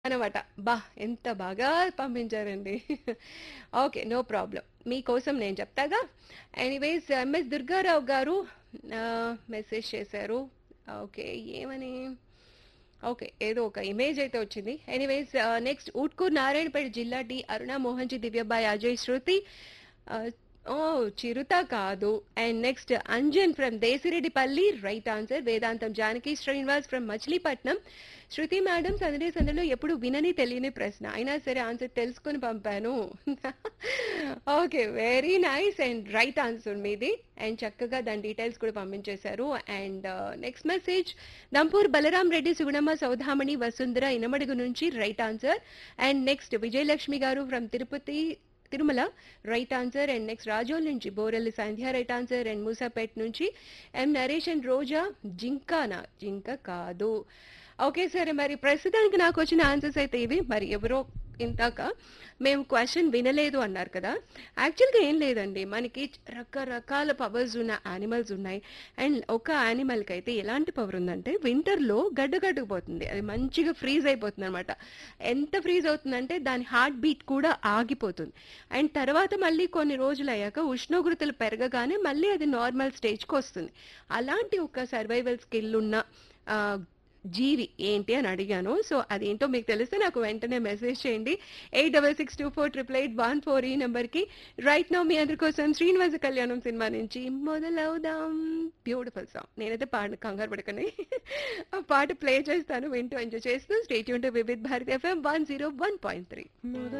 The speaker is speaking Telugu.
అనమాట. అబ్బా! ఎంత బాగా పంపించారండి. ఓకే. No problem. మీకోసం నేను చెప్తాగా. ఎనీవేస్ ఎంఎస్ దుర్గారావు గారు ఆహ్, మెసేజ్ చేశారు. ఓకే. ఏమని? ఓకే. ఏదో ఒక ఇమేజ్ అయితే వచ్చింది. ఎనీవేస్ ఆహ్, నెక్స్ట్ ఊట్కూరు నారాయణపేట జిల్లా డి. అరుణ మోహన్‌జీ, దివ్యబాయి, అజయ్, శృతి ఆహ్, ఓహ్! చిరుత కాదు. And next Anjan from Desireddipalli right answer. Vedantam Janaki Srinivas from Machilipatnam. Shruti madam సందడి సందడిలో ఎప్పుడు వినని తెలియని ప్రశ్న. అయినా సరే ఆన్సర్ తెలుసుకొని పంపాను. Okay. Very nice and right answer మీది. అండ్ చక్కగా దాని డీటెయిల్స్ కూడా పంపించేశారు. And next message Dampur Balaram Reddy, Sugunamma, Saudhamani, Vasundhara, Inamadugu నుంచి right answer. And next Vijayalakshmi garu from Tirupati Tirumala right answer. And next Razole నుంచి Borelli Sandhya right answer. And Moosapet నుంచి ఎం నరేష్ అండ్ రోజా జింకానా? జింక కాదు. ఓకే. సరే మరి ప్రస్తుతానికి నాకొచ్చిన ఆన్సర్స్ అయితే ఇవి. మరి ఎవరో ఇందాక మేము క్వెషన్ వినలేదు అన్నారు కదా! యాక్చువల్‌గా ఏం లేదండి. మనకి రకరకాల పవర్స్ ఉన్న యానిమల్స్ ఉన్నాయి. అండ్ ఒక యానిమల్‌కైతే ఎలాంటి పవర్ ఉందంటే వింటర్‌లో గడ్డ కట్టుకుపోతుంది. అది మంచిగా ఫ్రీజ్ అయిపోతుందనమాట. ఎంత ఫ్రీజ్ అవుతుందంటే దాని హార్ట్ బీట్ కూడా ఆగిపోతుంది. అండ్ తర్వాత మళ్ళీ కొన్ని రోజులయ్యాక ఉష్ణోగ్రతలు పెరగగానే మళ్ళీ అది నార్మల్ స్టేజ్‌కొస్తుంది. అలాంటి ఒక సర్వైవల్ స్కిల్ ఉన్న ఆహ్, జీవి ఏంటి అని అడిగాను. సో అదేంటో మీకు తెలిస్తే నాకు వెంటనే మెసేజ్ చేయండి. 8662488814 ఈ నంబర్‌కి. రైట్ నౌ మీ అందరి కోసం 'శ్రీనివాస కళ్యాణం' సినిమా నుంచి మొదలవుదాం బ్యూటిఫుల్ సాంగ్. నేనైతే పాడను కంగారు పడకండి. ఆ పాట ప్లే చేస్తాను. వింటూ ఎంజాయ్ చేస్తూ stay tune to Vividh Bharati FM 101.3.